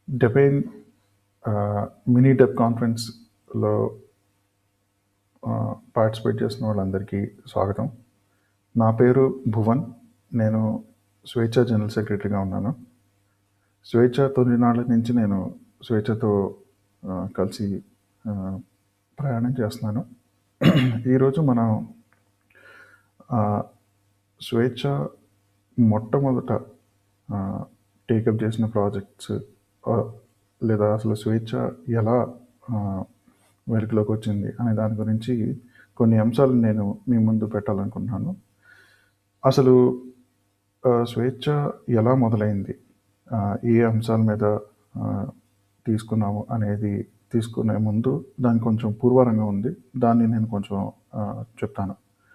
డెబైన్ mini డెబ్ కాన్ఫరెన్స్లో participate చేసిన వాళ్ళందరికీ స్వాగతం నా పేరు భువన్ నేను స్వేచ్ఛ జనరల్ సెక్రటరీగా ఉన్నాను స్వేచ్ఛ తొలినాళ్ళ నుంచి నేను స్వేచ్ఛతో ఆ, కలిసి ఆ, ప్రయాణం చేస్తున్నాను ఈరోజు మనం ఆ, స్వేచ్ఛ మొట్టమొదట టేకప్ చేసిన ప్రాజెక్ట్స్ లేదా అసలు స్వేచ్ఛ ఎలా ఆ, వెలుగులోకి వచ్చింది అనే దాని గురించి కొన్ని అంశాలు నేను మీ ముందు పెట్టాలనుకుంటున్నాను అసలు ఆ, స్వేచ్ఛ ఎలా మొదలైంది ఆ, ఏ అంశాల మీద ఆ, తీసుకున్నాము అనేది తీసుకునే ముందు దానికి కొంచెం పూర్వారంగా ఉంది దాన్ని నేను కొంచెం ఆ, చెప్తాను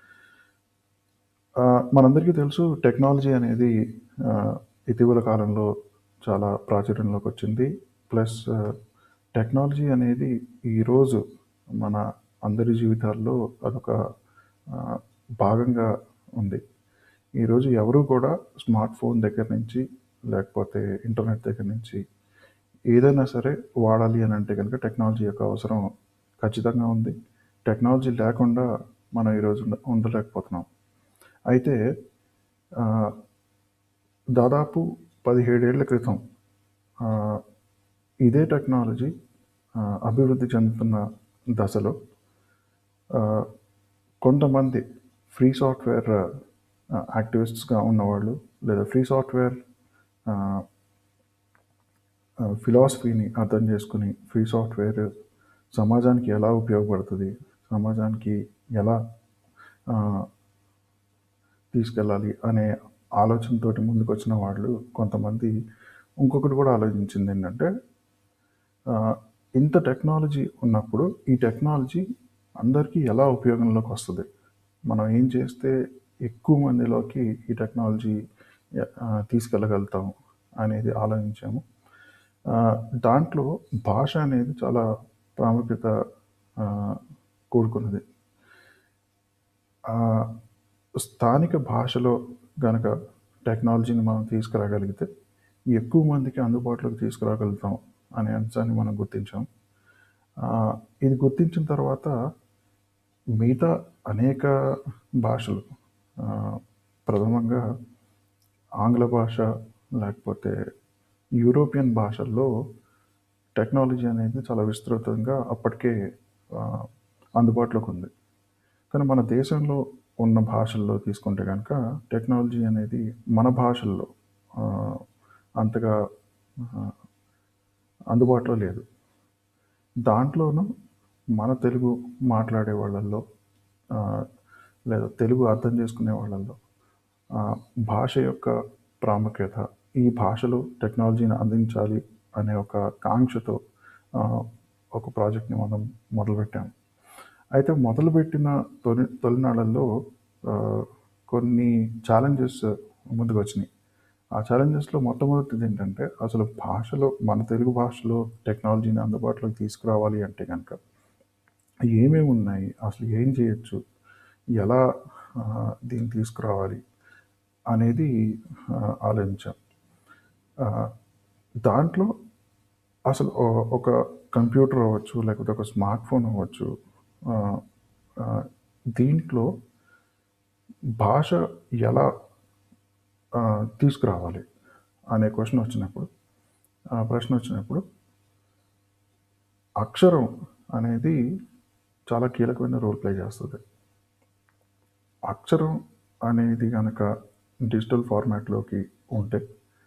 ఆ, మనందరికీ తెలుసు టెక్నాలజీ అనేది ఆ, ఇటీవల కాలంలో చాలా ప్రాచుర్యంలోకి వచ్చింది ప్లస్ ఆ, టెక్నాలజీ అనేది ఈరోజు మన అందరి జీవితాల్లో అదొక ఆ, భాగంగా ఉంది ఈరోజు ఎవరు కూడా స్మార్ట్ ఫోన్ దగ్గర నుంచి లేకపోతే ఇంటర్నెట్ దగ్గర నుంచి ఏదైనా సరే వాడాలి అని అంటే కనుక టెక్నాలజీ యొక్క అవసరం ఖచ్చితంగా ఉంది టెక్నాలజీ లేకుండా మనం ఈరోజు ఉండ ఉండలేకపోతున్నాం అయితే ఆ, దాదాపు పదిహేడేళ్ల క్రితం ఆ, ఇదే టెక్నాలజీ ఆ, అభివృద్ధి చెందుతున్న దశలో ఆ, కొంతమంది ఫ్రీ సాఫ్ట్వేర్ యాక్టివిస్ట్స్గా ఉన్నవాళ్ళు లేదా ఫ్రీ సాఫ్ట్వేర్ ఫిలాసఫీని అర్థం చేసుకుని ఫ్రీ సాఫ్ట్వేర్ సమాజానికి ఎలా ఉపయోగపడుతుంది సమాజానికి ఎలా ఆ, తీసుకెళ్ళాలి అనే ఆలోచనతోటి ముందుకు వచ్చిన వాళ్ళు కొంతమంది ఇంకొకటి కూడా ఆలోచించింది ఏంటంటే ఆ, ఇంత టెక్నాలజీ ఉన్నప్పుడు ఈ టెక్నాలజీ అందరికీ ఎలా ఉపయోగంలోకి వస్తుంది మనం ఏం చేస్తే ఎక్కువ మందిలోకి ఈ టెక్నాలజీ ఆ, తీసుకెళ్ళగలుగుతాం అనేది ఆలోచించాము ఆ, దాంట్లో భాష అనేది చాలా ప్రాముఖ్యత ఆ, కూడుకున్నది ఆ, స్థానిక భాషలో గనక టెక్నాలజీని మనం తీసుకురాగలిగితే ఎక్కువ మందికి అందుబాటులోకి తీసుకురాగలుగుతాం అనే అంశాన్ని మనం గుర్తించాం ఆ, ఇది గుర్తించిన తర్వాత మిగతా అనేక భాషలు ఆ, ప్రథమంగా ఆంగ్ల భాష లేకపోతే యూరోపియన్ భాషల్లో టెక్నాలజీ అనేది చాలా విస్తృతంగా అప్పటికే ఆ, అందుబాటులోకి ఉంది కానీ మన దేశంలో ఉన్న భాషల్లో తీసుకుంటే కనుక టెక్నాలజీ అనేది మన భాషల్లో ఆ, అంతగా ఆ, అందుబాటులో లేదు దాంట్లోనూ మన తెలుగు మాట్లాడే వాళ్ళల్లో ఆ, లేదా తెలుగు అర్థం చేసుకునే వాళ్ళల్లో ఆ, భాష యొక్క ప్రాముఖ్యత ఈ భాషలో టెక్నాలజీని అందించాలి అనే ఒక కాంక్షతో ఆ, ఒక ప్రాజెక్ట్ని మనం మొదలుపెట్టాము అయితే మొదలుపెట్టిన తొలి తొలినాళ్ళల్లో ఆ, కొన్ని ఛాలెంజెస్ ముందుకు వచ్చినాయి ఆ ఛాలెంజెస్లో మొట్టమొదటిది ఏంటంటే అసలు భాషలో మన తెలుగు భాషలో టెక్నాలజీని అందుబాటులోకి తీసుకురావాలి అంటే కనుక ఏమేమి ఉన్నాయి అసలు ఏం చేయొచ్చు ఎలా ఆ, దీన్ని తీసుకురావాలి అనేది ఆ, ఆలోచించాం ఆ, దాంట్లో అసలు ఓ- ఒక కంప్యూటర్ అవ్వచ్చు లేకపోతే ఒక స్మార్ట్ ఫోన్ అవ్వచ్చు ఆ, ఆ, దీంట్లో భాష ఎలా ఆ, తీసుకురావాలి అనే క్వశ్చన్ వచ్చినప్పుడు ఆ ప్రశ్న వచ్చినప్పుడు అక్షరం అనేది చాలా కీలకమైన రోల్ ప్లే చేస్తుంది అక్షరం అనేది కనుక డిజిటల్ ఫార్మాట్లోకి ఉంటే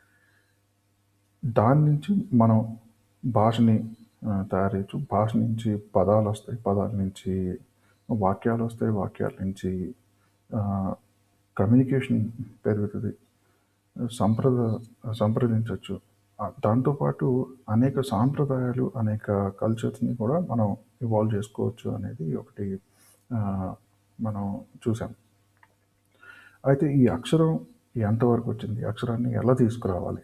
దాని నుంచి మనం భాషని ఆ, తయారు చేయొచ్చు భాష నుంచి పదాలు వస్తాయి పదాల నుంచి వాక్యాలు వస్తాయి వాక్యాల నుంచి కమ్యూనికేషన్ పెరుగుతుంది సంప్రద సంప్రదించవచ్చు దాంతోపాటు అనేక సాంప్రదాయాలు అనేక కల్చర్స్ని కూడా మనం ఇవాల్వ్ చేసుకోవచ్చు అనేది ఒకటి ఆ, మనం చూసాం అయితే ఈ అక్షరం ఎంతవరకు వచ్చింది ఈ అక్షరాన్ని ఎలా తీసుకురావాలి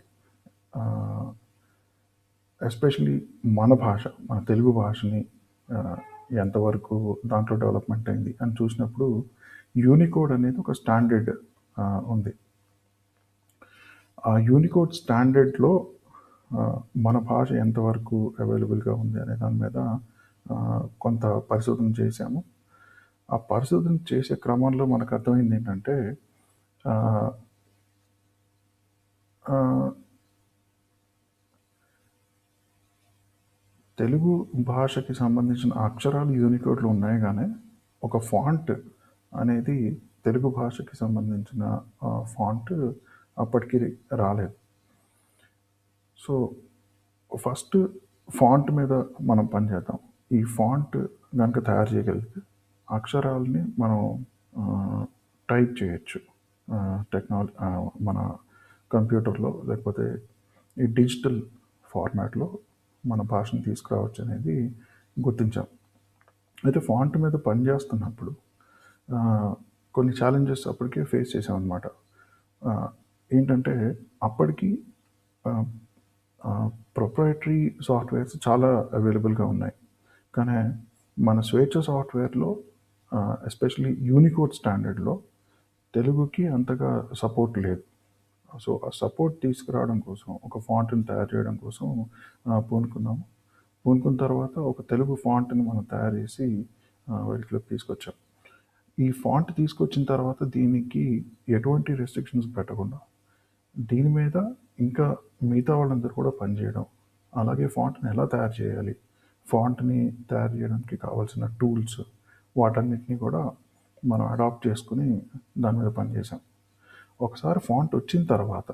ఎస్పెషలీ మన భాష మన తెలుగు భాషని ఆ, ఎంతవరకు దాంట్లో డెవలప్మెంట్ అయింది అని చూసినప్పుడు యూనికోడ్ అనేది ఒక స్టాండర్డ్ ఉంది ఆ యూనికోడ్ స్టాండర్డ్లో ఆ, మన భాష ఎంతవరకు అవైలబుల్గా ఉంది అనే దాని మీద ఆ, కొంత పరిశోధన చేశాము ఆ పరిశోధన చేసే క్రమంలో మనకు అర్థమైంది ఏంటంటే ఆ, ఆ, తెలుగు భాషకి సంబంధించిన అక్షరాలు యూనికోడ్లు ఉన్నాయి కానీ ఒక ఫాంట్ అనేది తెలుగు భాషకి సంబంధించిన ఫాంట్ అప్పటికి రాలేదు సో ఫస్ట్ ఫాంట్ మీద మనం పనిచేద్దాం ఈ ఫాంట్ కనుక తయారు చేయగలిగితే అక్షరాలని మనం టైప్ చేయొచ్చు టెక్నాలజీ మన కంప్యూటర్లో లేకపోతే ఈ డిజిటల్ ఫార్మాట్లో మన భాషను తీసుకురావచ్చు అనేది గుర్తించాం అయితే ఫాంట్ మీద పనిచేస్తున్నప్పుడు ఆ, కొన్ని ఛాలెంజెస్ అప్పటికే ఫేస్ చేసామన్నమాట ఆ, ఏంటంటే అప్పటికి ప్రొప్రైటరీ సాఫ్ట్వేర్స్ చాలా అవైలబుల్గా ఉన్నాయి కానీ మన స్వేచ్ఛ సాఫ్ట్వేర్లో ఎస్పెషలీ యూనికోడ్ స్టాండర్డ్లో తెలుగుకి అంతగా సపోర్ట్ లేదు సో ఆ సపోర్ట్ తీసుకురావడం కోసం ఒక ఫాంట్ని తయారు చేయడం కోసం ఆ, పూనుకున్నాము పూనుకున్న తర్వాత ఒక తెలుగు ఫాంట్ని మనం తయారు చేసి ఆ, వాటిలోకి తీసుకొచ్చాం ఈ ఫాంట్ తీసుకొచ్చిన తర్వాత దీనికి ఎటువంటి రెస్ట్రిక్షన్స్ పెట్టకుండా దీని మీద ఇంకా మిగతా వాళ్ళందరూ కూడా పనిచేయడం అలాగే ఫాంట్ని ఎలా తయారు చేయాలి ఫాంట్ని తయారు చేయడానికి కావాల్సిన టూల్స్ వాటన్నిటిని కూడా మనం అడాప్ట్ చేసుకుని దాని మీద పనిచేసాం ఒకసారి ఫాంట్ వచ్చిన తర్వాత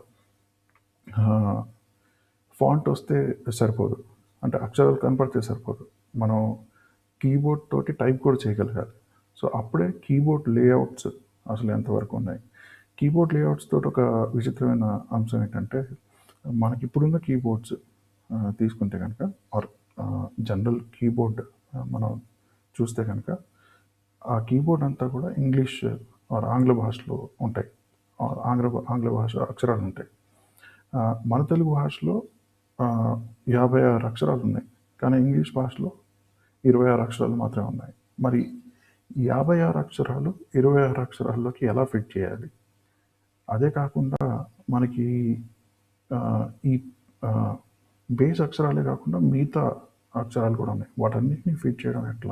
ఫాంట్ వస్తే సరిపోదు అంటే అక్షరాలు కనపడితే సరిపోదు మనం కీబోర్డ్ తోటి టైప్ కూడా చేయగలగాలి సో అప్పుడే కీబోర్డ్ లేఅవుట్స్ అసలు ఎంతవరకు ఉన్నాయి కీబోర్డ్ లేఅవుట్స్ తోటి ఒక విచిత్రమైన అంశం ఏంటంటే మనకి ఇప్పుడున్న కీబోర్డ్స్ తీసుకుంటే కనుక ఆర్ జనరల్ కీబోర్డ్ మనం చూస్తే కనుక ఆ కీబోర్డ్ అంతా కూడా ఇంగ్లీష్ ఆర్ ఆంగ్ల భాషలో ఉంటాయి ఆర్ ఆంగ్ల ఆంగ్ల భాష అక్షరాలు ఉంటాయి ఆ, మన తెలుగు భాషలో ఆ, యాభై ఆరు అక్షరాలు ఉన్నాయి కానీ ఇంగ్లీష్ భాషలో ఇరవై ఆరు అక్షరాలు మాత్రమే ఉన్నాయి మరి యాభై ఆరు అక్షరాలు ఇరవై ఆరు అక్షరాల్లోకి ఎలా ఫిట్ చేయాలి అదే కాకుండా మనకి ఆ, ఈ బేస్ అక్షరాలే కాకుండా మిగతా అక్షరాలు కూడా ఉన్నాయి వాటన్నిటిని ఫిట్ చేయడం ఎట్లా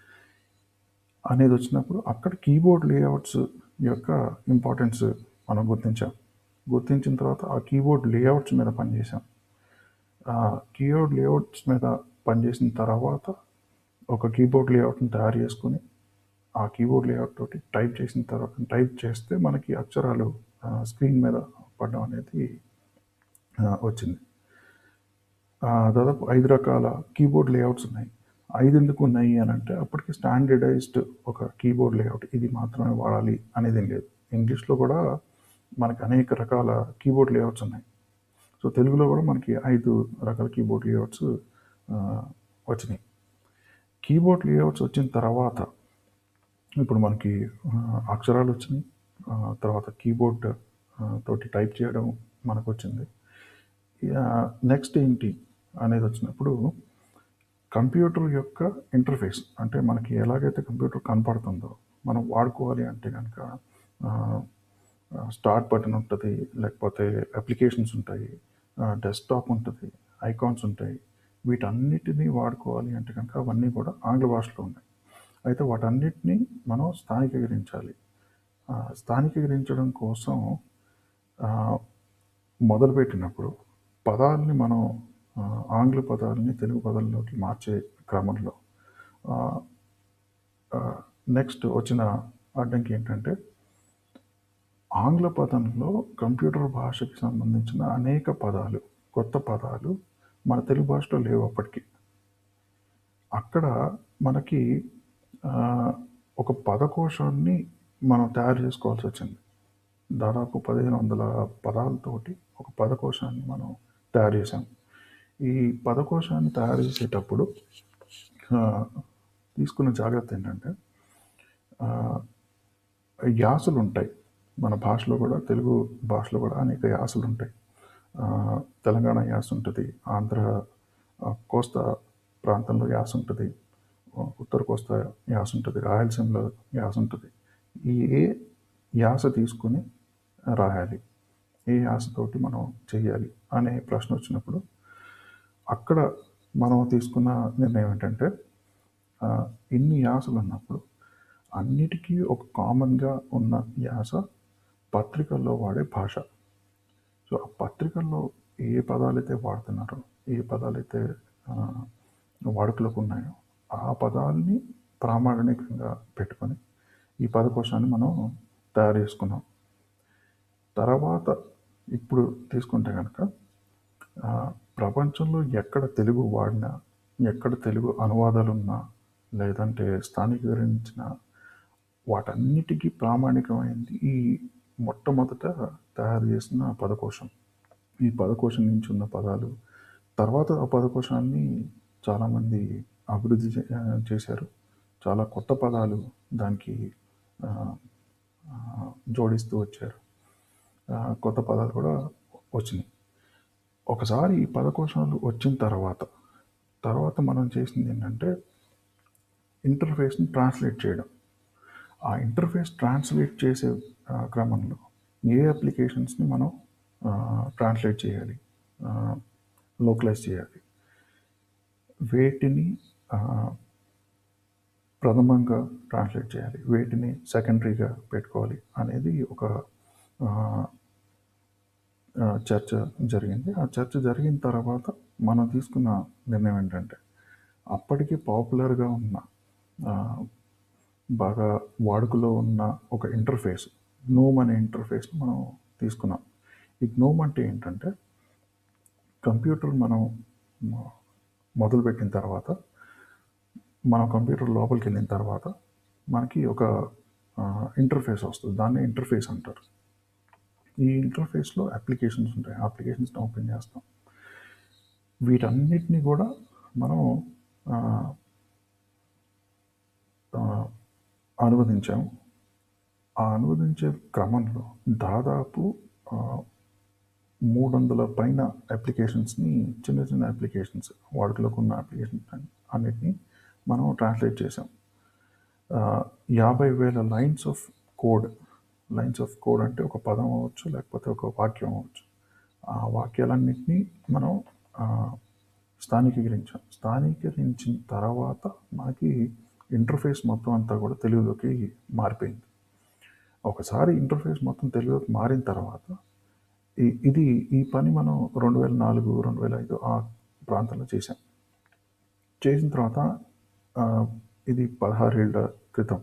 అనేది వచ్చినప్పుడు అక్కడ కీబోర్డ్ లేఅవుట్స్ యొక్క ఇంపార్టెన్స్ మనం గుర్తించాం గుర్తించిన తర్వాత ఆ కీబోర్డ్ లేఅవుట్స్ మీద పనిచేసాం ఆ కీబోర్డ్ లేఅవుట్స్ మీద పనిచేసిన తర్వాత ఒక కీబోర్డ్ లేఅవుట్ని తయారు చేసుకుని ఆ కీబోర్డ్ లేఅవుట్ తోటి టైప్ చేసిన తర్వాత టైప్ చేస్తే మనకి అక్షరాలు స్క్రీన్ మీద పడడం అనేది ఆ, వచ్చింది ఆ, దాదాపు ఐదు రకాల కీబోర్డ్ లేఅవుట్స్ ఉన్నాయి ఐదు ఎందుకు ఉన్నాయి అని అంటే అప్పటికి స్టాండర్డైజ్డ్ ఒక కీబోర్డ్ లేఅవుట్ ఇది మాత్రమే వాడాలి అనేది ఏం లేదు ఇంగ్లీష్లో కూడా మనకి అనేక రకాల కీబోర్డ్ లేఅవుట్స్ ఉన్నాయి సో తెలుగులో కూడా మనకి ఐదు రకాల కీబోర్డ్ లేఅవుట్స్ వచ్చినాయి కీబోర్డ్ లేఅవుట్స్ వచ్చిన తర్వాత ఇప్పుడు మనకి ఆ, అక్షరాలు వచ్చినాయి ఆ, తర్వాత కీబోర్డ్ ఆ, తోటి టైప్ చేయడం మనకు వచ్చింది నెక్స్ట్ ఏంటి అనేది వచ్చినప్పుడు కంప్యూటర్ యొక్క ఇంటర్ఫేస్ అంటే మనకి ఎలాగైతే కంప్యూటర్ కనపడుతుందో మనం వాడుకోవాలి అంటే కనుక స్టార్ట్ బటన్ ఉంటుంది లేకపోతే అప్లికేషన్స్ ఉంటాయి డెస్క్టాప్ ఉంటుంది ఐకాన్స్ ఉంటాయి వీటన్నిటినీ వాడుకోవాలి అంటే కనుక అవన్నీ కూడా ఆంగ్ల భాషలో ఉన్నాయి అయితే వాటన్నిటినీ మనం స్థానికీకరించాలి ఆ, స్థానికీకరించడం కోసం ఆ, మొదలుపెట్టినప్పుడు పదాలని మనం ఆ, ఆంగ్ల పదాలని తెలుగు పదాల్లోకి మార్చే క్రమంలో నెక్స్ట్ వచ్చిన అడ్డంకి ఏంటంటే ఆంగ్ల పదంలో కంప్యూటర్ భాషకి సంబంధించిన అనేక పదాలు కొత్త పదాలు మన తెలుగు భాషలో లేవు అప్పటికి అక్కడ మనకి ఆ, ఒక పదకోశాన్ని మనం తయారు చేసుకోవాల్సి వచ్చింది దాదాపు పదిహేను వందల పదాలతోటి ఒక పదకోశాన్ని మనం తయారు చేసాం ఈ పదకోశాన్ని తయారు చేసేటప్పుడు ఆ, తీసుకున్న జాగ్రత్త ఏంటంటే ఆ, యాసలు ఉంటాయి మన భాషలో కూడా తెలుగు భాషలో కూడా అనేక యాసలు ఉంటాయి ఆ, తెలంగాణ యాస ఉంటుంది ఆంధ్ర ఆ, కోస్తా ప్రాంతంలో యాస ఉంటుంది ఆ, ఉత్తర కోస్తా యాస ఉంటుంది రాయలసీమలో యాస ఉంటుంది ఈ ఏ యాస తీసుకుని రాయాలి ఏ యాసతోటి మనం చేయాలి అనే ప్రశ్న వచ్చినప్పుడు అక్కడ మనం తీసుకున్న నిర్ణయం ఏంటంటే ఆ, ఇన్ని యాసలు ఉన్నప్పుడు అన్నిటికీ ఒక కామన్గా ఉన్న యాస పత్రికల్లో వాడే భాష సో ఆ పత్రికల్లో ఏ పదాలైతే వాడుతున్నారో ఏ పదాలైతే ఆ, వాడుకలోకి ఉన్నాయో ఆ పదాలని ప్రామాణికంగా పెట్టుకొని ఈ పదకోశాన్ని మనం తయారు చేసుకున్నాం తర్వాత ఇప్పుడు తీసుకుంటే కనుక ఆ, ప్రపంచంలో ఎక్కడ తెలుగు వాడినా ఎక్కడ తెలుగు అనువాదాలు ఉన్నా లేదంటే స్థానికీకరించిన వాటన్నిటికీ ప్రామాణికమైంది ఈ మొట్టమొదట తయారు చేసిన పదకోశం ఈ పదకోశం నుంచి ఉన్న పదాలు తర్వాత ఆ పదకోశాన్ని చాలామంది అభివృద్ధి చే- ఆ, చేశారు చాలా కొత్త పదాలు దానికి ఆ, ఆ, జోడిస్తూ వచ్చారు ఆ, కొత్త పదాలు కూడా వచ్చినాయి ఒకసారి ఈ పదకోశాలు వచ్చిన తర్వాత తర్వాత మనం చేసింది ఏంటంటే ఇంటర్ఫేస్ని ట్రాన్స్లేట్ చేయడం ఆ ఇంటర్ఫేస్ ట్రాన్స్లేట్ చేసే ఆ, క్రమంలో ఏ అప్లికేషన్స్ని మనం ట్రాన్స్లేట్ చేయాలి లోకలైజ్ చేయాలి వేటిని ఆ, ప్రథమంగా ట్రాన్స్లేట్ చేయాలి వేటిని సెకండరీగా పెట్టుకోవాలి అనేది ఒక ఆ, ఆ, చర్చ జరిగింది ఆ చర్చ జరిగిన తర్వాత మనం తీసుకున్న నిర్ణయం ఏంటంటే అప్పటికి పాపులర్గా ఉన్న ఆ, బాగా వాడుకలో ఉన్న ఒక ఇంటర్ఫేస్ gnome అనే ఇంటర్ఫేస్ని మనం తీసుకున్నాం ఈ gnome అంటే ఏంటంటే కంప్యూటర్ మనం మ- మొదలుపెట్టిన తర్వాత మన కంప్యూటర్ లోపలికి వెళ్ళిన తర్వాత మనకి ఒక ఇంటర్ఫేస్ వస్తుంది దాన్ని ఇంటర్ఫేస్ అంటారు ఈ ఇంటర్ఫేస్లో అప్లికేషన్స్ ఉంటాయి అప్లికేషన్స్ని ఓపెన్ చేస్తాం వీటన్నిటిని కూడా మనం ఆ, ఆ, అనువదించాము ఆ అనువదించే క్రమంలో దాదాపు ఆ, మూడు వందల పైన అప్లికేషన్స్ని చిన్న చిన్న అప్లికేషన్స్ వాడుకలోకి ఉన్న అప్లికేషన్స్ అన్నిటినీ మనం ట్రాన్స్లేట్ చేసాం ఆ, యాభై వేల lines of code lines of code అంటే ఒక పదం అవ్వచ్చు లేకపోతే ఒక వాక్యం అవ్వచ్చు ఆ వాక్యాలన్నింటినీ మనం ఆ, స్థానికీకరించాం స్థానికీకరించిన తర్వాత మనకి ఇంటర్ఫేస్ మొత్తం అంతా కూడా తెలుగులోకి మారిపోయింది ఒకసారి ఇంటర్ఫేస్ మొత్తం తెలుగులోకి మారిన తర్వాత ఈ- ఇది ఈ పని మనం రెండు వేల నాలుగు రెండు వేల ఐదు ఆ ప్రాంతంలో చేసాం చేసిన తర్వాత ఆ, ఇది పదహారేళ్ల క్రితం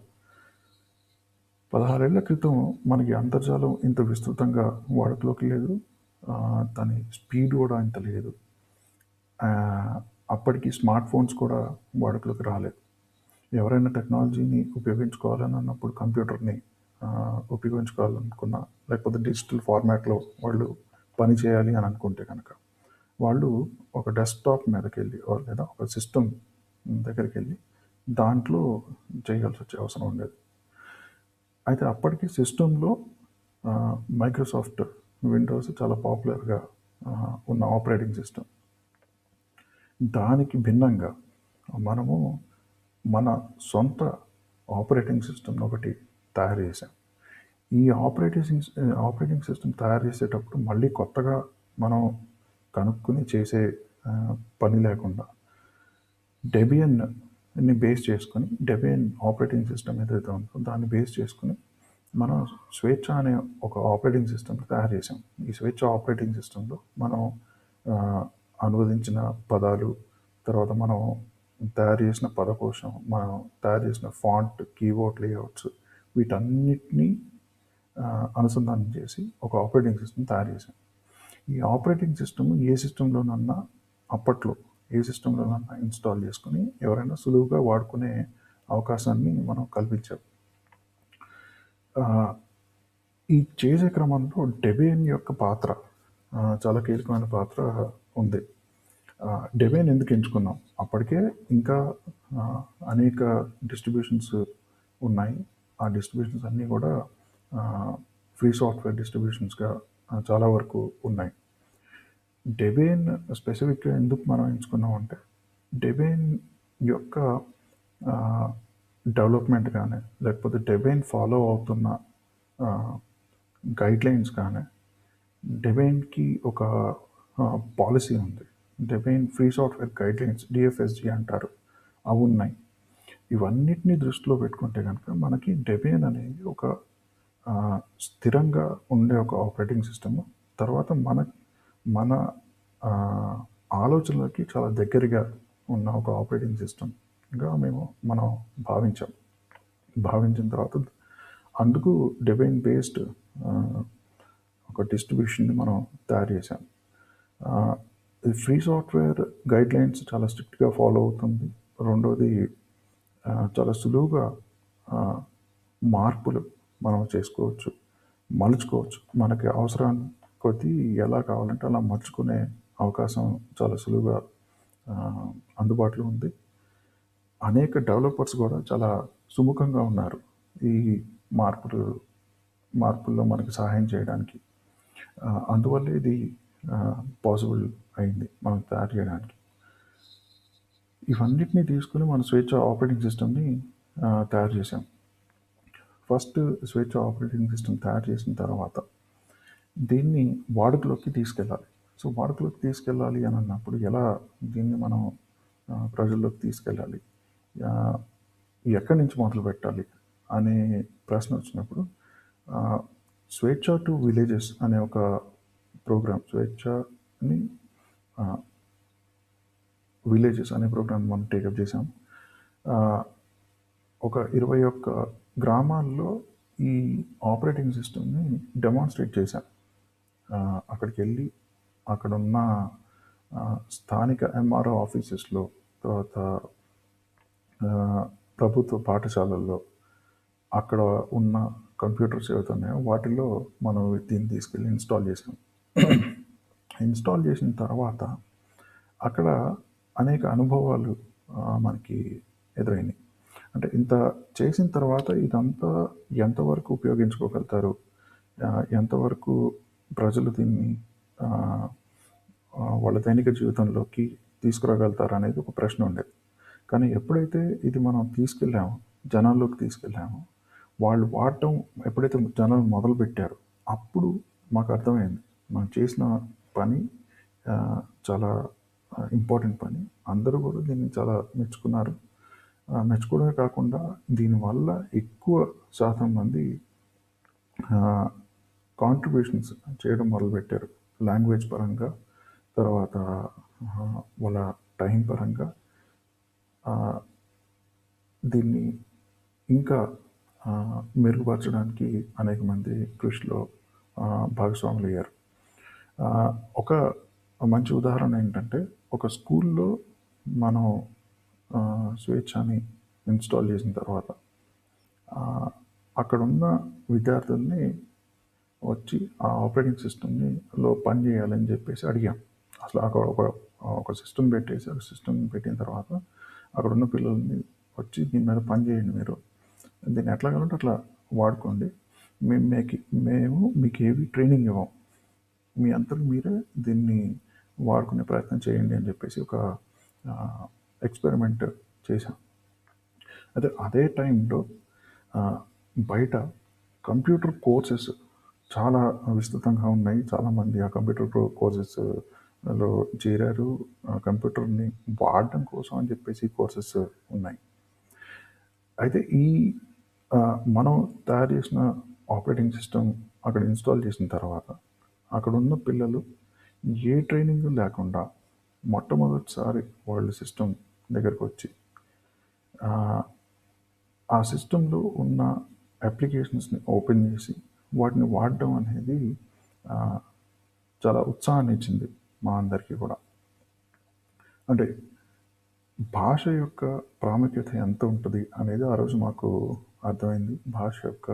పదహారేళ్ల క్రితం మనకి అంతర్జాలం ఇంత విస్తృతంగా వాడుకలోకి లేదు ఆ, దాని స్పీడ్ కూడా ఇంత లేదు ఆ, అప్పటికి స్మార్ట్ ఫోన్స్ కూడా వాడుకలోకి రాలేదు ఎవరైనా టెక్నాలజీని ఉపయోగించుకోవాలని అన్నప్పుడు కంప్యూటర్ని ఆ, ఉపయోగించుకోవాలనుకున్నా లేకపోతే డిజిటల్ ఫార్మాట్లో వాళ్ళు పని చేయాలి అని అనుకుంటే కనుక వాళ్ళు ఒక డెస్క్టాప్ మీదకి వెళ్ళి or లేదా ఒక సిస్టమ్ దగ్గరికి వెళ్ళి దాంట్లో చేయాల్సి వచ్చే అవసరం ఉండేది అయితే అప్పటికి సిస్టంలో మైక్రోసాఫ్ట్ విండోస్ చాలా పాపులర్గా ఉన్న ఆపరేటింగ్ సిస్టమ్ దానికి భిన్నంగా మనము మన సొంత ఆపరేటింగ్ సిస్టమ్ ఒకటి తయారు చేసాం ఈ ఆపరేటింగ్ ఆపరేటింగ్ సిస్టమ్ తయారు చేసేటప్పుడు మళ్ళీ కొత్తగా మనం కనుక్కుని చేసే ఆ, పని లేకుండా డెబియన్ ని బేస్ చేసుకొని డెబియన్ ఆపరేటింగ్ సిస్టమ్ ఏదైతే ఉందో దాన్ని బేస్ చేసుకొని మనం స్వేచ్ఛ అనే ఒక ఆపరేటింగ్ సిస్టమ్ తయారు చేసాం ఈ స్వేచ్ఛ ఆపరేటింగ్ సిస్టంలో మనం ఆ, అనువదించిన పదాలు తర్వాత మనం తయారు చేసిన పదకోశం మనం తయారు చేసిన ఫాంట్ కీబోర్డ్ లేఅవుట్స్ వీటన్నిటినీ ఆ, అనుసంధానం చేసి ఒక ఆపరేటింగ్ సిస్టమ్ తయారు చేసాం ఈ ఆపరేటింగ్ సిస్టమ్ ఏ సిస్టంలోనన్నా అప్పట్లో ఏ సిస్టంలోనన్నా ఇన్స్టాల్ చేసుకుని ఎవరైనా సులువుగా వాడుకునే అవకాశాన్ని మనం కల్పించాం ఆ, ఈ చేసే క్రమంలో డెబేన్ యొక్క పాత్ర ఆ, చాలా కీలకమైన పాత్ర ఉంది ఆ, డెబేన్ ఎందుకు ఎంచుకున్నాం అప్పటికే ఇంకా ఆ, అనేక డిస్ట్రిబ్యూషన్స్ ఉన్నాయి ఆ డిస్ట్రిబ్యూషన్స్ అన్నీ కూడా ఫ్రీ సాఫ్ట్వేర్ డిస్ట్రిబ్యూషన్స్గా చాలా వరకు ఉన్నాయి డెబేన్ స్పెసిఫిక్గా ఎందుకు మనం ఎంచుకున్నాం అంటే డెబేన్ యొక్క డెవలప్మెంట్ కానీ లేకపోతే డెబేన్ ఫాలో అవుతున్న గైడ్ లైన్స్ కానీ డెబేన్కి ఒక పాలసీ ఉంది Debian free software guidelines DFSG అంటారు అవి ఉన్నాయి ఇవన్నిటిని దృష్టిలో పెట్టుకుంటే కనుక మనకి డెబైన్ అనేది ఒక ఆ, స్థిరంగా ఉండే ఒక ఆపరేటింగ్ సిస్టమ్ తర్వాత మన మన ఆ, ఆలోచనలకి చాలా దగ్గరగా ఉన్న ఒక ఆపరేటింగ్ సిస్టమ్గా మేము మనం భావించాం భావించిన తర్వాత అందుకు డెబైన్ బేస్డ్ ఒక డిస్ట్రిబ్యూషన్ని మనం తయారు చేసాం ఆ, ఈ ఫ్రీ సాఫ్ట్వేర్ గైడ్ లైన్స్ చాలా స్ట్రిక్ట్గా ఫాలో అవుతుంది రెండోది ఆ, చాలా సులువుగా ఆ, మార్పులు మనం చేసుకోవచ్చు మలుచుకోవచ్చు మనకి అవసరాన్ని కొద్దీ ఎలా కావాలంటే అలా మలుచుకునే అవకాశం చాలా సులువుగా ఆ, అందుబాటులో ఉంది అనేక డెవలపర్స్ కూడా చాలా సుముఖంగా ఉన్నారు ఈ మార్పులు మార్పుల్లో మనకి సహాయం చేయడానికి ఆ, అందువల్ల ఇది పాసిబుల్ అయింది మనం తయారు చేయడానికి ఇవన్నిటిని తీసుకుని మన స్వేచ్ఛ ఆపరేటింగ్ సిస్టమ్ని తయారు చేసాం ఫస్ట్ స్వేచ్ఛ ఆపరేటింగ్ సిస్టమ్ తయారు చేసిన తర్వాత దీన్ని వాడుకలోకి తీసుకెళ్ళాలి సో వాడుకలోకి తీసుకెళ్ళాలి అని అన్నప్పుడు ఎలా దీన్ని మనం ఆ, ప్రజల్లోకి తీసుకెళ్ళాలి ఆ, ఎక్కడి నుంచి మొదలు పెట్టాలి అనే ప్రశ్న వచ్చినప్పుడు ఆ, స్వేచ్ఛ టు విలేజెస్ అనే ఒక ప్రోగ్రామ్ స్వేచ్ఛని విలేజెస్ అనే ప్రోగ్రామ్ మనం టేకప్ చేసాం ఆ, ఒక ఇరవై ఒక్క గ్రామాల్లో ఈ ఆపరేటింగ్ సిస్టమ్ని డెమాన్స్ట్రేట్ చేశాం ఆ, అక్కడికి వెళ్ళి అక్కడ ఉన్న ఆ, స్థానిక ఎంఆర్ఓ ఆఫీసెస్లో తర్వాత ఆ, ప్రభుత్వ పాఠశాలల్లో అక్కడ ఉన్న కంప్యూటర్స్ ఏవైతే ఉన్నాయో వాటిలో మనం దీన్ని తీసుకెళ్ళి ఇన్స్టాల్ చేసాం ఇన్స్టాల్ చేసిన తర్వాత అక్కడ అనేక అనుభవాలు ఆ, మనకి ఎదురైనాయి అంటే ఇంత చేసిన తర్వాత ఇదంతా ఎంతవరకు ఉపయోగించుకోగలుగుతారు ఆ, ఎంతవరకు ప్రజలు దీన్ని ఆ, ఆ, వాళ్ళ దైనిక జీవితంలోకి తీసుకురాగలుగుతారు అనేది ఒక ప్రశ్న ఉండేది కానీ ఎప్పుడైతే ఇది మనం తీసుకెళ్ళామో జనాల్లోకి తీసుకెళ్ళామో వాళ్ళు వాడటం ఎప్పుడైతే జనాలు మొదలు పెట్టారో అప్పుడు మాకు అర్థమైంది మనం చేసిన పని ఆ, చాలా ఇంపార్టెంట్ పని అందరూ కూడా దీన్ని చాలా మెచ్చుకున్నారు ఆ, మెచ్చుకోవడమే కాకుండా దీనివల్ల ఎక్కువ శాతం మంది కాంట్రిబ్యూషన్స్ చేయడం మొదలుపెట్టారు లాంగ్వేజ్ పరంగా తర్వాత ఆ, వాళ్ళ టైం పరంగా ఆ, దీన్ని ఇంకా ఆ, మెరుగుపరచడానికి అనేక మంది కృషిలో ఆ, భాగస్వాములు అయ్యారు ఆ, ఒక మంచి ఉదాహరణ ఏంటంటే ఒక స్కూల్లో మనం ఆ, స్వేచ్ఛని ఇన్స్టాల్ చేసిన తర్వాత ఆ, అక్కడున్న విద్యార్థుల్ని వచ్చి ఆ ఆపరేటింగ్ సిస్టమ్ని లో పని చేయాలని చెప్పేసి అడిగాం అసలు అక్కడ ఒక ఒక సిస్టమ్ పెట్టేసి ఆ సిస్టమ్ పెట్టిన తర్వాత అక్కడ ఉన్న పిల్లల్ని వచ్చి దీని మీద పని చేయండి మీరు దీన్ని ఎట్లా కావాలంటే అట్లా వాడుకోండి మేము మీకు మేము మీకు ఏవి ట్రైనింగ్ ఇవ్వం మీ అంతకు మీరే దీన్ని వాడుకునే ప్రయత్నం చేయండి అని చెప్పేసి ఒక ఎక్స్పెరిమెంట్ చేశాం అదే అదే టైంలో ఆ, బయట కంప్యూటర్ కోర్సెస్ చాలా విస్తృతంగా ఉన్నాయి చాలామంది ఆ కంప్యూటర్ కోర్సెస్ లో చేరారు ఆ కంప్యూటర్ని వాడడం కోసం అని చెప్పేసి కోర్సెస్ ఉన్నాయి అయితే ఈ ఆ, మనం తయారు చేసిన ఆపరేటింగ్ సిస్టమ్ అక్కడ ఇన్స్టాల్ చేసిన తర్వాత అక్కడ ఉన్న పిల్లలు ఏ ట్రైనింగ్ లేకుండా మొట్టమొదటిసారి వాళ్ళ సిస్టమ్ దగ్గరకు వచ్చి ఆ, ఆ సిస్టంలో ఉన్న అప్లికేషన్స్ని ఓపెన్ చేసి వాటిని వాడడం అనేది ఆ, చాలా ఉత్సాహాన్ని ఇచ్చింది మా అందరికీ కూడా అంటే భాష యొక్క ప్రాముఖ్యత ఎంత ఉంటుంది అనేది ఆ రోజు మాకు అర్థమైంది భాష యొక్క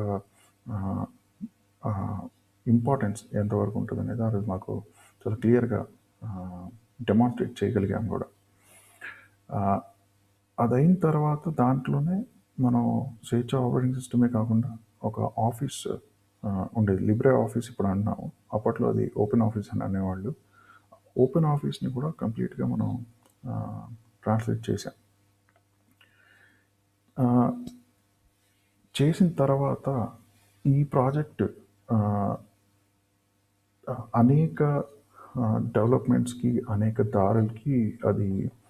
ఇంపార్టెన్స్ ఎంతవరకు ఉంటుంది అనేది ఆ రోజు మాకు చాలా క్లియర్గా డెమాన్స్ట్రేట్ చేయగలిగాం కూడా ఆ, అదైన తర్వాత దాంట్లోనే మనం స్వేచ్ఛ ఆపరేటింగ్ సిస్టమే కాకుండా ఒక ఆఫీస్ ఆ, ఉండేది లిబ్రే ఆఫీస్ ఇప్పుడు అన్నాము అప్పట్లో అది ఓపెన్ ఆఫీస్ అని అనేవాళ్ళు ఓపెన్ ఆఫీస్ని కూడా కంప్లీట్గా మనం ట్రాన్స్లేట్ చేసాం ఆ, చేసిన తర్వాత ఈ ప్రాజెక్ట్ ఆ, అనేక డెవలప్మెంట్స్కి అనేక దారులకి అది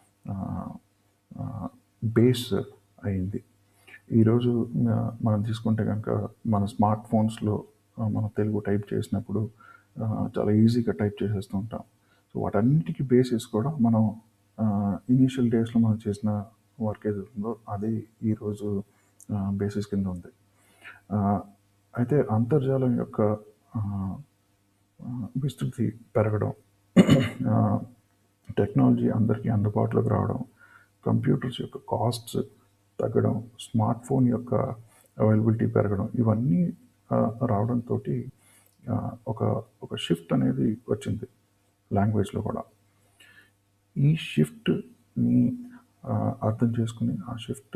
బేస్ అయింది ఈరోజు ఆ, మనం తీసుకుంటే కనుక మన స్మార్ట్ ఫోన్స్లో ఆ, మనం తెలుగు టైప్ చేసినప్పుడు ఆ, చాలా ఈజీగా టైప్ చేసేస్తూ ఉంటాం సో వాటన్నిటికీ బేసిస్ కూడా మనం ఇనీషియల్ డేస్లో మనం చేసిన వర్క్ ఏది ఉందో అది ఈరోజు బేసిస్ కింద ఉంది ఆ, అయితే అంతర్జాలం యొక్క ఆ, ఆ, విస్తృతి పెరగడం ఆ, టెక్నాలజీ అందరికీ అందుబాటులోకి రావడం కంప్యూటర్స్ యొక్క కాస్ట్స్ తగ్గడం స్మార్ట్ ఫోన్ యొక్క అవైలబిలిటీ పెరగడం ఇవన్నీ ఆ, రావడంతో ఒక ఒక షిఫ్ట్ అనేది వచ్చింది లాంగ్వేజ్లో కూడా ఈ షిఫ్ట్ని అర్థం చేసుకుని ఆ షిఫ్ట్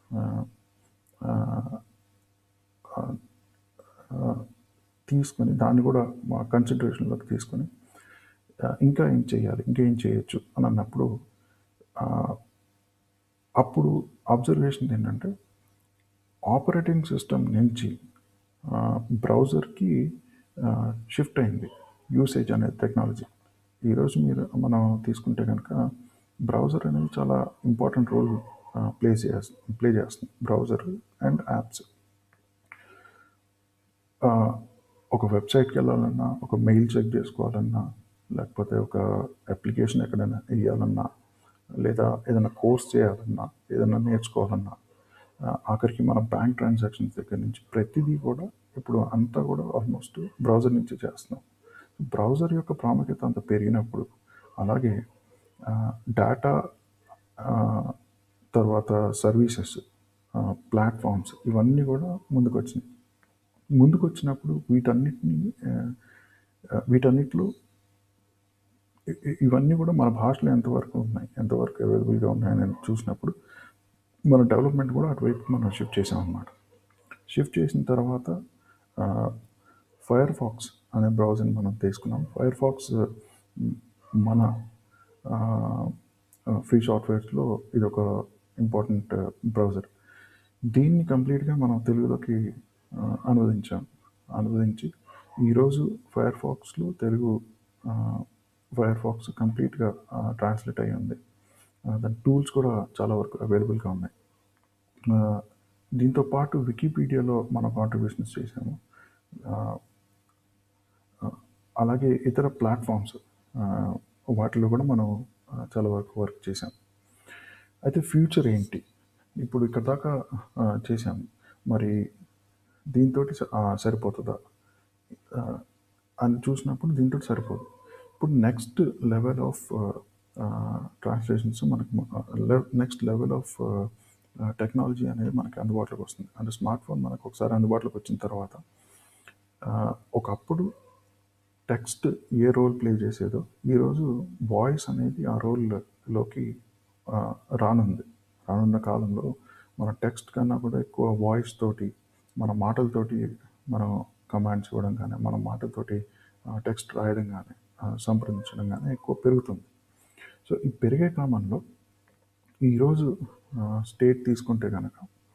తీసుకొని దాన్ని కూడా మా కన్సిడరేషన్లోకి తీసుకొని ఆ, ఇంకా ఏం చేయాలి ఇంకా ఏం చేయొచ్చు అని అన్నప్పుడు ఆ, అప్పుడు అబ్జర్వేషన్ ఏంటంటే ఆపరేటింగ్ సిస్టమ్ నుంచి బ్రౌజర్కి షిఫ్ట్ అయింది యూసేజ్ అనేది టెక్నాలజీ ఈరోజు మీరు మనం తీసుకుంటే కనుక బ్రౌజర్ అనేది చాలా ఇంపార్టెంట్ రోల్ ప్లే చేస్తుంది ప్లే చేస్తుంది బ్రౌజర్ అండ్ యాప్స్ ఆ, ఒక వెబ్సైట్కి వెళ్ళాలన్నా ఒక మెయిల్ చెక్ చేసుకోవాలన్నా లేకపోతే ఒక అప్లికేషన్ ఎక్కడైనా వేయాలన్నా లేదా ఏదైనా కోర్స్ చేయాలన్నా ఏదైనా నేర్చుకోవాలన్నా ఆ, ఆఖరికి మన బ్యాంక్ ట్రాన్సాక్షన్స్ దగ్గర నుంచి ప్రతిదీ కూడా ఇప్పుడు అంతా కూడా ఆల్మోస్ట్ బ్రౌజర్ నుంచి చేస్తున్నాం బ్రౌజర్ యొక్క ప్రాముఖ్యత అంత పెరిగినప్పుడు అలాగే డేటా తర్వాత సర్వీసెస్ ప్లాట్ఫామ్స్ ఇవన్నీ కూడా ముందుకు వచ్చినాయి ముందుకు వచ్చినప్పుడు వీటన్నిటిని ఆ, ఆ, వీటన్నిటిలో ఇ- ఇ- ఇవన్నీ కూడా మన భాషలో ఎంతవరకు ఉన్నాయి ఎంతవరకు అవైలబుల్గా ఉన్నాయని చూసినప్పుడు మన డెవలప్మెంట్ కూడా అటువైపు మనం షిఫ్ట్ చేసాం అన్నమాట షిఫ్ట్ చేసిన తర్వాత ఫైర్ ఫాక్స్ అనే బ్రౌజర్ని మనం తీసుకున్నాం ఫైర్ ఫాక్స్ మన ఫ్రీ సాఫ్ట్వేర్స్లో ఇది ఒక ఇంపార్టెంట్ బ్రౌజర్ దీన్ని కంప్లీట్గా మనం తెలుగులోకి ఆ, అనువదించాం అనువదించి ఈరోజు ఫైర్ ఫాక్స్లో తెలుగు ఫైర్ ఫాక్స్ కంప్లీట్గా ట్రాన్స్లేట్ అయ్యి ఉంది ఆ, దాని టూల్స్ కూడా చాలా వరకు అవైలబుల్గా ఉన్నాయి ఆ, దీంతో పాటు వికీపీడియాలో మన కాంట్రిబ్యూషన్స్ చేసాము ఆ, ఆ, అలాగే ఇతర ప్లాట్ఫామ్స్ ఆ, వాటిలో కూడా మనం ఆ, చాలా వరకు వర్క్ చేసాం అయితే ఫ్యూచర్ ఏంటి ఇప్పుడు ఇక్కడ దాకా ఆ, చేసాం మరి దీంతో సరిపోతుందా ఆ, అని చూసినప్పుడు దీంతో సరిపోదు ఇప్పుడు నెక్స్ట్ లెవెల్ ఆఫ్ ట్రాన్స్లేషన్స్ మనకు నెక్స్ట్ లెవెల్ ఆఫ్ టెక్నాలజీ అనేది మనకి అందుబాటులోకి వస్తుంది అంటే స్మార్ట్ ఫోన్ మనకు ఒకసారి అందుబాటులోకి వచ్చిన తర్వాత ఆ, ఒకప్పుడు టెక్స్ట్ ఏ రోల్ ప్లే చేసేదో ఈరోజు వాయిస్ అనేది ఆ రోల్లోకి రానుంది రానున్న కాలంలో మన టెక్స్ట్ కన్నా కూడా ఎక్కువ వాయిస్ తోటి మన మాటలతోటి మనం కమాండ్స్ ఇవ్వడం కానీ మన మాటలతోటి టెక్స్ట్ రాయడం కానీ ఆ, సంప్రదించడం కానీ ఎక్కువ పెరుగుతుంది సో ఈ పెరిగే క్రమంలో ఈరోజు స్టేట్ తీసుకుంటే కనుక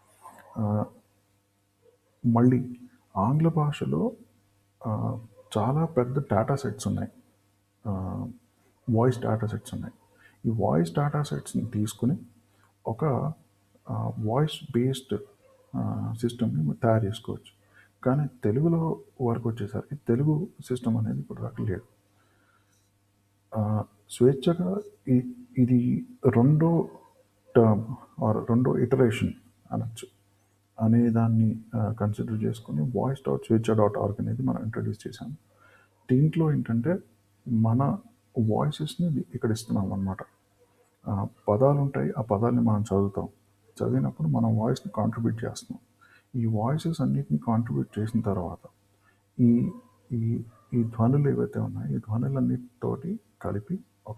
మళ్ళీ ఆంగ్ల భాషలో ఆ, చాలా పెద్ద డేటా సెట్స్ ఉన్నాయి వాయిస్ డేటా సెట్స్ ఉన్నాయి ఈ వాయిస్ డేటా సెట్స్ని తీసుకుని ఒక వాయిస్ బేస్డ్ సిస్టమ్ని తయారు చేసుకోవచ్చు కానీ తెలుగులో వరకు వచ్చేసరికి తెలుగు సిస్టమ్ అనేది ఇప్పుడు దాకా లేదు ఆ, స్వేచ్ఛగా ఇ- ఇది రెండో టర్మ్ ఆర్ రెండో ఇటరేషన్ అనొచ్చు అనే దాన్ని కన్సిడర్ చేసుకుని voice dot Swecha dot org అనేది మనం ఇంట్రడ్యూస్ చేశాము దీంట్లో ఏంటంటే మన వాయిసెస్ని ఇక్కడ ఇస్తున్నాం అనమాట పదాలు ఉంటాయి ఆ పదాలని మనం చదువుతాం చదివినప్పుడు మనం వాయిస్ని కాంట్రిబ్యూట్ చేస్తున్నాం ఈ వాయిసెస్ అన్నిటిని కాంట్రిబ్యూట్ చేసిన తర్వాత ఈ ఈ ఈ ధ్వనులు ఏవైతే ఉన్నాయో ఈ ధ్వనులన్నిటితోటి కలిపి ఒక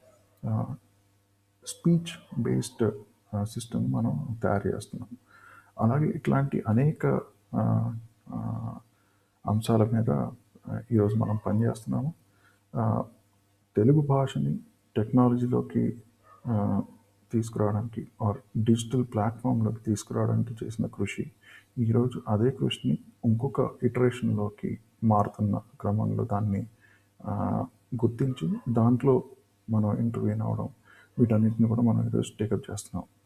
స్పీచ్ బేస్డ్ సిస్టమ్ మనం తయారు చేస్తున్నాం అలాగే ఇట్లాంటి అనేక ఆ, ఆ, అంశాల మీద ఆ, ఈరోజు మనం పనిచేస్తున్నాము ఆ, తెలుగు భాషని టెక్నాలజీలోకి ఆ, తీసుకురావడానికి ఆర్ డిజిటల్ ప్లాట్ఫామ్లోకి తీసుకురావడానికి చేసిన కృషి ఈరోజు అదే కృషిని ఇంకొక ఇటరేషన్లోకి మారుతున్న క్రమంలో దాన్ని ఆ, గుర్తించి దాంట్లో మనం ఇంటర్వ్యూన్ అవ్వడం వీటన్నిటిని కూడా మనం ఈరోజు టేకప్ చేస్తున్నాం